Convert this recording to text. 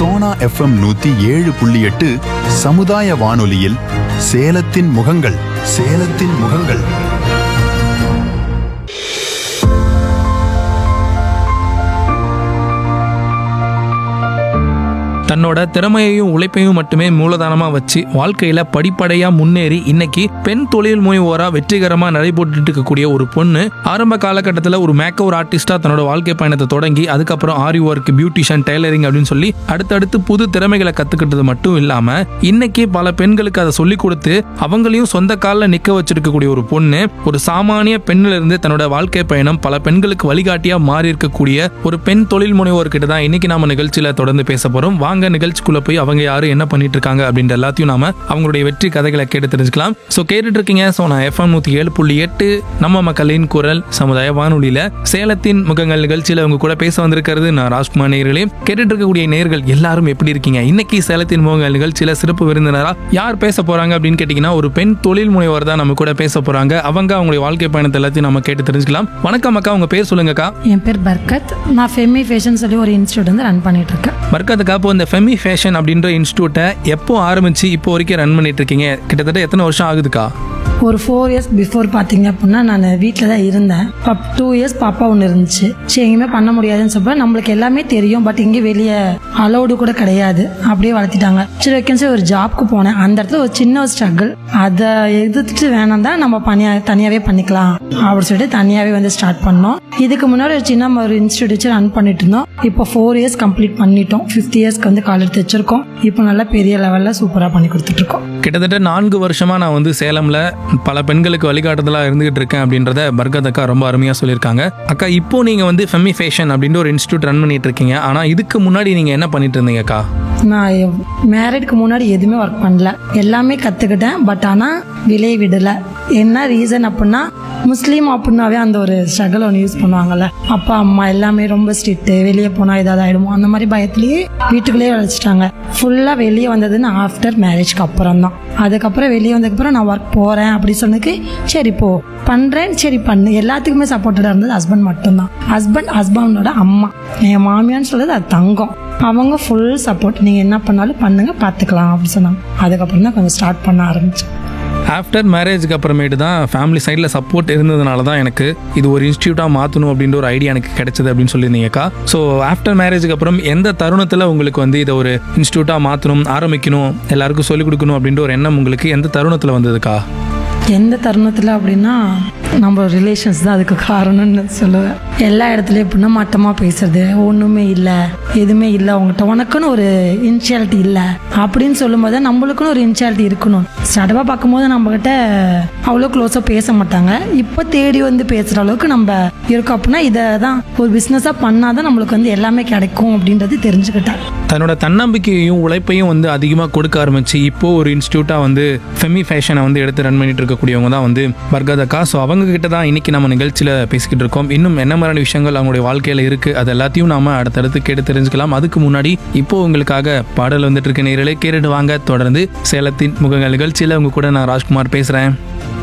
Sona FM நூத்தி ஏழு புள்ளி எட்டு சமுதாய வானொலியில் சேலத்தின் முகங்கள் சேலத்தின் முகங்கள் தன்னோட திறமையையும் உழைப்பையும் மட்டுமே மூலதனமா வச்சு வாழ்க்கையில படிப்படியா முன்னேறி இன்னைக்கு பெண் தொழில் முனைவோரா வெற்றிகரமா நடைபெற்று இருக்கக்கூடிய ஒரு பொண்ணு ஆரம்ப காலகட்டத்தில் ஒரு மேக்கவர் ஆர்டிஸ்டா தன்னோட வாழ்க்கை பயணத்தை தொடங்கி அதுக்கப்புறம் ஆரி ஒர்க் பியூட்டிஷியன் டெய்லரிங் அப்படின்னு சொல்லி அடுத்தடுத்து புது திறமைகளை கத்துக்கிட்டது மட்டும் இல்லாம இன்னைக்கு பல பெண்களுக்கு அதை சொல்லி கொடுத்து அவங்களையும் சொந்த காலில் நிக்க வச்சிருக்கக்கூடிய ஒரு பொண்ணு ஒரு சாமானிய பெண்ணில இருந்து தன்னோட வாழ்க்கை பயணம் பல பெண்களுக்கு வழிகாட்டியா மாறி இருக்கக்கூடிய ஒரு பெண் தொழில் முனைவோர்கிட்ட தான் இன்னைக்கு நாம நிகழ்ச்சியில தொடர்ந்து பேச போறோம் வாங்க நிகழ்ச்சிக்குள்ள போய் அவங்க யாரு என்ன பண்ணிட்டு இருக்காங்க அப்படின்ற எல்லாத்தையும் நாம அவங்களுடைய வெற்றி கதைகளை கேட்டு தெரிஞ்சுக்கலாம் சோ கேட்டுட்டு இருக்கீங்க சோ நான் எஃப்எம் நூத்தி ஏழு புள்ளி எட்டு நம்ம மக்களின் குரல் சமுதாய வானொலியில சேலத்தின் முகங்கள் நிகழ்ச்சியில உங்க கூட பேச வந்திருக்கிறது நான் ராஜ்குமார் நேர்களே கேட்டுட்டு இருக்கக்கூடிய நேர்கள் எல்லாரும் எப்படி இருக்கீங்க இன்னைக்கு சேலத்தின் முகங்கள் நிகழ்ச்சியில சிறப்பு விருந்தினரா யார் பேச போறாங்க அப்படின்னு கேட்டீங்கன்னா ஒரு பெண் தொழில் முனைவர் தான் நம்ம கூட பேச போறாங்க அவங்க அவங்களுடைய வாழ்க்கை பயணத்தை எல்லாத்தையும் நம்ம கேட்டு தெரிஞ்சுக்கலாம் வணக்கம் அக்கா உங்க பேர் சொல்லுங்கக்கா என் பேர் பர்கத் நான் ஃபெமி ஃபேஷன் சொல்லி ஒரு இன்ஸ்டியூட் வந்து ரன் பண்ணிட்டு இருக்கேன் மர்க்காத்துக்கா இப்போ இந்த ஃபெமி ஃபேஷன் அப்படின்ற இன்ஸ்டியூட்டை எப்போ ஆரம்பிச்சு இப்போ வரைக்கும் ரன் பண்ணிட்டு இருக்கீங்க கிட்டத்தட்ட எத்தனை வருஷம் ஆகுதுக்கா ஒரு ஃபோர் இயர்ஸ் பிஃபோர் பார்த்தீங்க அப்படின்னா நான் வீட்டில் தான் இருந்தேன் டூ இயர்ஸ் பாப்பா ஒன்று இருந்துச்சு சரி எங்கேயுமே பண்ண முடியாதுன்னு சொல்ல நம்மளுக்கு எல்லாமே தெரியும் பட் இங்கே வெளியே அலௌடு கூட கிடையாது அப்படியே வளர்த்திட்டாங்க சரி வைக்கன்ஸ் ஒரு ஜாப்க்கு போனேன் அந்த இடத்துல ஒரு சின்ன ஒரு ஸ்ட்ரகிள் அதை எதிர்த்துட்டு வேணாம் தான் நம்ம பனியா தனியாகவே பண்ணிக்கலாம் அப்படின்னு சொல்லிட்டு தனியாகவே வந்து ஸ்டார்ட் பண்ணோம் இதுக்கு முன்னாடி ஒரு சின்ன ஒரு இன்ஸ்டியூட் வச்சு ரன் பண்ணிட்டு இருந்தோம் இப்போ ஃபோர் இயர்ஸ் கம்ப்ளீட் பண்ணிட்டோம் ஃபிஃப்த் இயர்ஸ்க்கு வந்து கால் எடுத்து வச்சிருக்கோம் இப்போ நல்லா பெரிய லெவலில் சூப்பராக பண்ணி கொடுத்துட்டு இருக்கோம் கிட்டத்தட்ட நான்கு வருஷமா நான் வந்து சேலம்ல பல பெண்களுக்கு வழிகாட்டுதலா இருந்துகிட்டு இருக்கேன் அப்படின்றத பர்கத் அக்கா ரொம்ப அருமையா சொல்லியிருக்காங்க அக்கா இப்போ நீங்க வந்து ஃபெமி ஃபேஷன் அப்படின்ற ஒரு இன்ஸ்டியூட் ரன் பண்ணிட்டு இருக்கீங்க ஆனா இதுக்கு முன்னாடி நீங்க என்ன பண்ணிட்டு இருந்தீங்க அக்கா நான் மேரிட்க்கு முன்னாடி எதுவுமே ஒர்க் பண்ணல எல்லாமே கற்றுக்கிட்டேன் பட் ஆனால் விலையை விடலை என்ன ரீசன் அப்படின்னா முஸ்லீம் அப்படின்னாவே அந்த ஒரு ஸ்ட்ரகிள் ஒன்று யூஸ் பண்ணுவாங்கல்ல அப்பா அம்மா எல்லாமே ரொம்ப ஸ்ட்ரிக்ட்டு வெளியே போனால் ஏதாவது ஆகிடுமோ அந்த மாதிரி பயத்துலேயே வீட்டுக்குள்ளேயே வளைச்சிட்டாங்க ஃபுல்லாக வெளியே வந்ததுன்னு ஆஃப்டர் மேரேஜ்க்கு அப்புறம் தான் அதுக்கப்புறம் வெளியே வந்ததுக்கப்புறம் நான் ஒர்க் போகிறேன் அப்படி சொன்னதுக்கு சரி போ பண்ணுறேன் சரி பண்ணு எல்லாத்துக்குமே சப்போர்ட்டடாக இருந்தது ஹஸ்பண்ட் மட்டும்தான் ஹஸ்பண்ட் ஹஸ்பண்டோட அம்மா என் மாமியான்னு சொல்றது அது தங்கம் அவங்க ஃபுல் சப்போர்ட் நீங்கள் என்ன பண்ணாலும் பண்ணுங்க பார்த்துக்கலாம் அப்படின்னு சொன்னாங்க அதுக்கப்புறம் தான் கொஞ்சம் ஸ்டார்ட் பண்ண ஆரம்பிச்சேன் ஆஃப்டர் மேரேஜ்க்கு அப்புறமேட்டு தான் ஃபேமிலி சைடில் சப்போர்ட் இருந்ததுனால தான் எனக்கு இது ஒரு இன்ஸ்டியூட்டாக மாற்றணும் அப்படின்ற ஒரு ஐடியா எனக்கு கிடைச்சது அப்படின்னு சொல்லியிருந்தீங்கக்கா ஸோ ஆஃப்டர் மேரேஜுக்கு அப்புறம் எந்த தருணத்தில் உங்களுக்கு வந்து இதை ஒரு இன்ஸ்டியூட்டாக மாற்றணும் ஆரம்பிக்கணும் எல்லாருக்கும் சொல்லிக் கொடுக்கணும் அப்படின்ற ஒரு எண்ணம் உங்களுக்கு எந்த தருணத்தில் வந்ததுக்கா எந்த தருணத்தில் அப்படின்னா நம்ம ரிலேஷன்ஸ் தான் அதுக்கு காரணம்னு சொல்லுவேன் எல்லா இடத்துலையும் எப்படின்னா மட்டமாக பேசுறது ஒன்றுமே இல்லை எதுவுமே இல்லை அவங்ககிட்ட உனக்குன்னு ஒரு இன்ஷியாலிட்டி இல்லை அப்படின்னு சொல்லும்போது நம்மளுக்குன்னு ஒரு இன்ஷியாலிட்டி இருக்கணும் ஸ்டார்டப்பாக பார்க்கும்போது நம்மக்கிட்ட அவ்வளோ க்ளோஸாக பேச மாட்டாங்க இப்போ தேடி வந்து பேசுகிற அளவுக்கு நம்ம இருக்கோம் அப்படின்னா இதை தான் ஒரு பிஸ்னஸாக பண்ணாதான் நம்மளுக்கு வந்து எல்லாமே கிடைக்கும் அப்படின்றது தெரிஞ்சுக்கிட்டேன் தன்னோட தன்னம்பிக்கையையும் உழைப்பையும் வந்து அதிகமாக கொடுக்க ஆரம்பிச்சு இப்போ ஒரு இன்ஸ்டியூட்டாக வந்து ஃபெமி ஃபேஷனை வந்து எடுத்து ரன் பண்ணிட்டு இருக்கக்கூடியவங்க தான் வந்து பர்கதக்கா ஸோ அவங்க கிட்ட தான் இன்னைக்கு நம்ம நிகழ்ச்சியில் பேசிக்கிட்டு இருக்கோம் இன்னும் என்ன மாதிரியான விஷயங்கள் அவங்களுடைய வாழ்க்கையில் இருக்கு அது எல்லாத்தையும் நாம அடுத்தடுத்து கேட்டு தெரிஞ்சுக்கலாம் அதுக்கு முன்னாடி இப்போ உங்களுக்காக பாடல் வந்துட்டு இருக்க நேரலே கேட்டுட்டு வாங்க தொடர்ந்து சேலத்தின் முகங்கள் நிகழ்ச்சியில் உங்க கூட நான் ராஜ்குமார் பேசுகிறேன்